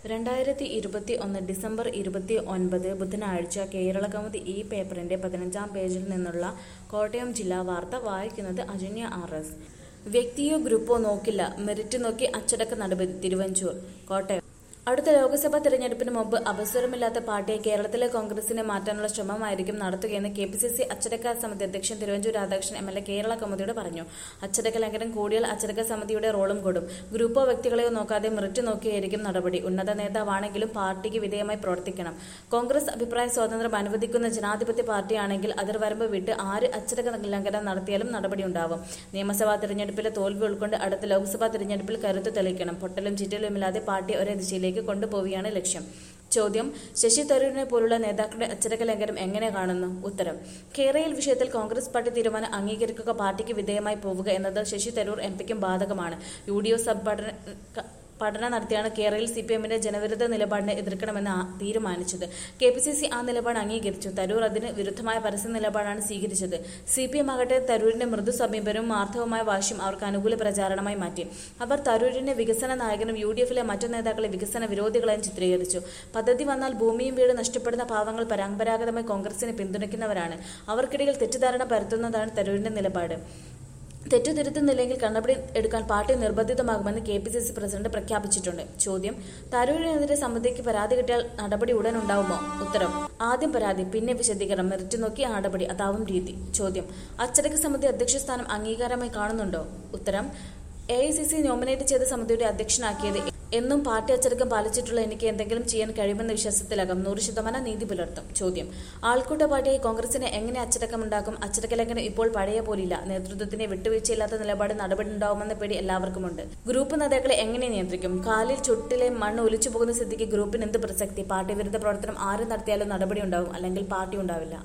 രണ്ടായിരത്തി ഇരുപത്തി ഒന്ന് ഡിസംബർ ഇരുപത്തി ഒൻപത് ബുധനാഴ്ച കേരള കൗമുദി ഈ പേപ്പറിന്റെ പതിനഞ്ചാം പേജിൽ നിന്നുള്ള കോട്ടയം ജില്ലാ വാർത്ത വായിക്കുന്നത് അജന്യ ആർ എസ് വ്യക്തിയോ ഗ്രൂപ്പോ നോക്കില്ല മെറിറ്റ് നോക്കി അച്ചടക്ക നടപടി തിരുവഞ്ചൂർ കോട്ടയം അടുത്ത ലോക്സഭാ തെരഞ്ഞെടുപ്പിന് മുമ്പ് അവസരമില്ലാത്ത പാർട്ടിയെ കേരളത്തിലെ കോൺഗ്രസിനെ മാറ്റാനുള്ള ശ്രമമായിരിക്കും നടത്തുകയെന്ന് കെ പി സി സി അച്ചടക്ക സമിതി അധ്യക്ഷൻ Thiruvanchoor Radhakrishnan M L A Kerala കമ്മിറ്റിയോട് പറഞ്ഞു അച്ചടക്ക ലംഘനം കൂടിയാൽ അച്ചടക്ക സമിതിയുടെ റോളും കൊടും ഗ്രൂപ്പോ വ്യക്തികളെയോ നോക്കാതെ മെറിറ്റ് നോക്കിയായിരിക്കും നടപടി ഉന്നത നേതാവാണെങ്കിലും പാർട്ടിക്ക് വിധേയമായി പ്രവർത്തിക്കണം കോൺഗ്രസ് അഭിപ്രായ സ്വാതന്ത്ര്യം അനുവദിക്കുന്ന ജനാധിപത്യ പാർട്ടിയാണെങ്കിൽ അതിർവരമ്പ് വിട്ട് ആര് അച്ചടക്ക ലംഘനം നടത്തിയാലും നടപടിയുണ്ടാവും നിയമസഭാ തെരഞ്ഞെടുപ്പിലെ തോൽവി ഉൾക്കൊണ്ട് അടുത്ത ലോക്സഭാ തെരഞ്ഞെടുപ്പിൽ കരുത്ത് തെളിയിക്കണം പൊട്ടലും ചിറ്റലുമില്ലാതെ പാർട്ടി ഒരേ ദിശയിലേക്ക് കൊണ്ടുപോവുകയാണ് ലക്ഷ്യം ചോദ്യം ശശി തരൂരിനെ പോലുള്ള നേതാക്കളുടെ അച്ചടക്ക ലംഘനം എങ്ങനെ കാണുന്നു ഉത്തരം കേരയിൽ വിഷയത്തിൽ കോൺഗ്രസ് പാർട്ടി തീരുമാനം അംഗീകരിക്കുക പാർട്ടിക്ക് വിധേയമായി പോവുക എന്നത് ശശി തരൂർ എം പിക്കും ബാധകമാണ് യു ഡി എഫ് സബ് പഠന ക- പഠനം നടത്തിയാണ് കേരളയിൽ സി പി എമ്മിന്റെ ജനവിരുദ്ധ നിലപാടിനെ എതിർക്കണമെന്ന് ആ- തീരുമാനിച്ചത് കെ പി സി സി ആ നിലപാട് അംഗീകരിച്ചു തരൂർ അതിന് വിരുദ്ധമായ പരസ്യ നിലപാടാണ് സ്വീകരിച്ചത് സി പി എം ആകട്ടെ തരൂരിന്റെ മൃദു സമീപനവും ആർത്തവമായ വാശിയും അവർക്ക് അനുകൂല പ്രചാരണമായി മാറ്റി അവർ തരൂരിനെ വികസന നായകനും യു ഡി എഫിലെ മറ്റു നേതാക്കളെ വികസന വിരോധികളെയും ചിത്രീകരിച്ചു പദ്ധതി വന്നാൽ ഭൂമിയും വീട് നഷ്ടപ്പെടുന്ന പാവങ്ങൾ പരമ്പരാഗതമായി കോൺഗ്രസിനെ പിന്തുണയ്ക്കുന്നവരാണ് അവർക്കിടയിൽ തെറ്റിദ്ധാരണ പരത്തുന്നതാണ് തരൂരിന്റെ നിലപാട് തെറ്റു തിരുത്തുന്നില്ലെങ്കിൽ കണ്ണപ്പടി എടുക്കാൻ പാർട്ടി നിർബന്ധിതമാകുമെന്ന് K P C C president പ്രഖ്യാപിച്ചിട്ടുണ്ട് ചോദ്യം തരൂരിനെതിരെ സമിതിക്ക് പരാതി കിട്ടിയാൽ നടപടി ഉടൻ ഉണ്ടാവുമോ ഉത്തരം ആദ്യം പരാതി പിന്നെ വിശദീകരണം മെറിറ്റ് നോക്കി നടപടി അതാവും രീതി ചോദ്യം അച്ചടക്ക സമിതി അധ്യക്ഷ സ്ഥാനം അംഗീകാരമായി കാണുന്നുണ്ടോ ഉത്തരം A I C C nominate ചെയ്ത സമിതിയുടെ അധ്യക്ഷനാക്കിയത് എന്നും പാർട്ടി അച്ചടക്കം പാലിച്ചിട്ടുള്ള എനിക്ക് എന്തെങ്കിലും ചെയ്യാൻ കഴിയുമെന്ന വിശ്വാസത്തിലാകും നൂറ് ശതമാനം നീതി പുലർത്തും ചോദ്യം ആൾക്കൂട്ട പാർട്ടിയായി കോൺഗ്രസിന് എങ്ങനെ അച്ചടക്കമുണ്ടാക്കും അച്ചടക്ക ലംഘനം ഇപ്പോൾ പഴയ പോലില്ല നേതൃത്വത്തിന് വിട്ടുവീഴ്ചയില്ലാത്ത നിലപാട് നടപടി ഉണ്ടാവുമെന്ന പേടി എല്ലാവർക്കുമുണ്ട് ഗ്രൂപ്പ് നേതാക്കളെ എങ്ങനെ നിയന്ത്രിക്കും കാലിൽ ചുട്ടിലെ മണ്ണ് ഒലിച്ചു പോകുന്ന സ്ഥിതിക്ക് ഗ്രൂപ്പിന് എന്ത് പ്രസക്തി പാർട്ടി വിരുദ്ധ പ്രവർത്തനം ആര് നടത്തിയാലും നടപടി ഉണ്ടാവും അല്ലെങ്കിൽ പാർട്ടി ഉണ്ടാവില്ല